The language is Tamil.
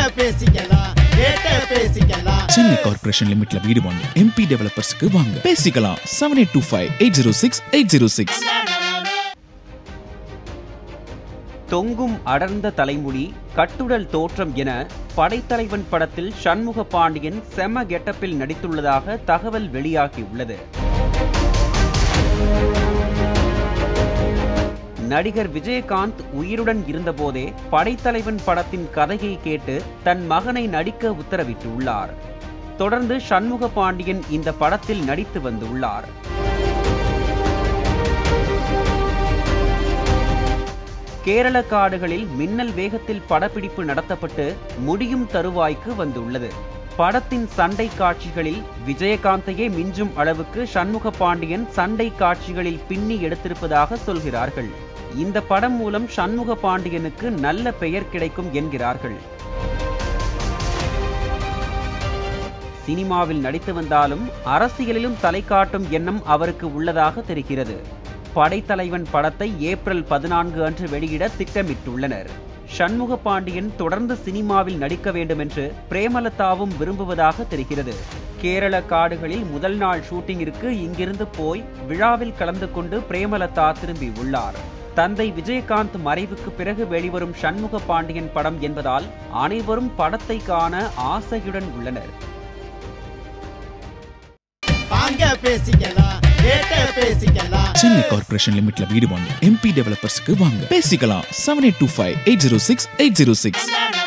பேசிக்கலாம் கேட்ட பேசிக்கலாம் சென்னை கார்ப்பரேஷன் லிமிட்ல வீடு வாங்க எம்பி டெவலப்பர்ஸ்க்கு வாங்க பேசிக்கலாம் seven eight two five eight zero six eight zero six தொங்கும் அடர்ந்த தலைமுடி கட்டுடல் தோற்றம் என படைத்தலைவன் படத்தில் சண்முக பாண்டியன் செம கெட்டப்பில் நடித்துள்ளதாக தகவல் வெளியாகியுள்ளது நடிகர் விஜயகாந்த் உயிருடன் இருந்தபோதே படைத்தலைவன் படத்தின் கதையை கேட்டு தன் மகனை நடிக்க உத்தரவிட்டுள்ளார் தொடர்ந்து சண்முக பாண்டியன் இந்த படத்தில் நடித்து வந்துள்ளார் கேரள காடுகளில் மின்னல் வேகத்தில் படப்பிடிப்பு நடத்தப்பட்டு முடியும் தருவாய்க்கு வந்துள்ளது படத்தின் சண்டை காட்சிகளில் விஜயகாந்தையே மிஞ்சும் அளவுக்கு சண்முக பாண்டியன் சண்டை காட்சிகளில் பின்னி எடுத்திருப்பதாக சொல்கிறார்கள் இந்த படம் மூலம் சண்முக பாண்டியனுக்கு நல்ல பெயர் கிடைக்கும் என்கிறார்கள் சினிமாவில் நடித்து வந்தாலும் அரசியலிலும் தலை காட்டும் எண்ணம் அவருக்கு உள்ளதாக தெரிகிறது படைத்தலைவன் படத்தை ஏப்ரல் பதினான்கு அன்று வெளியிட திட்டமிட்டுள்ளனர் சண்முக பாண்டியன் தொடர்ந்து சினிமாவில் நடிக்க வேண்டும் என்று பிரேமலதாவும் விரும்புவதாக தெரிகிறது கேரள காடுகளில் முதல் நாள் ஷூட்டிங்கிற்கு இங்கிருந்து போய் விழாவில் கலந்து கொண்டு பிரேமலதா திரும்பி உள்ளார் தந்தை விஜயகாந்த் மறைவுக்கு பிறகு வெளிவரும் சண்முக பாண்டியன் படம் என்பதால் அனைவரும் படத்தை காண ஆசையுடன் உள்ளனர் வாங்க பேசிக்கலாம் கேட்ட பேசிக்கலாம் சென்னை கார்ப்பரேஷன் லிமிட்ல வீடு வாங்க எம்பி டெவலப்பர்ஸ்க்கு வாங்க பேசிக்கலாம் seven eight two five eight zero six eight zero six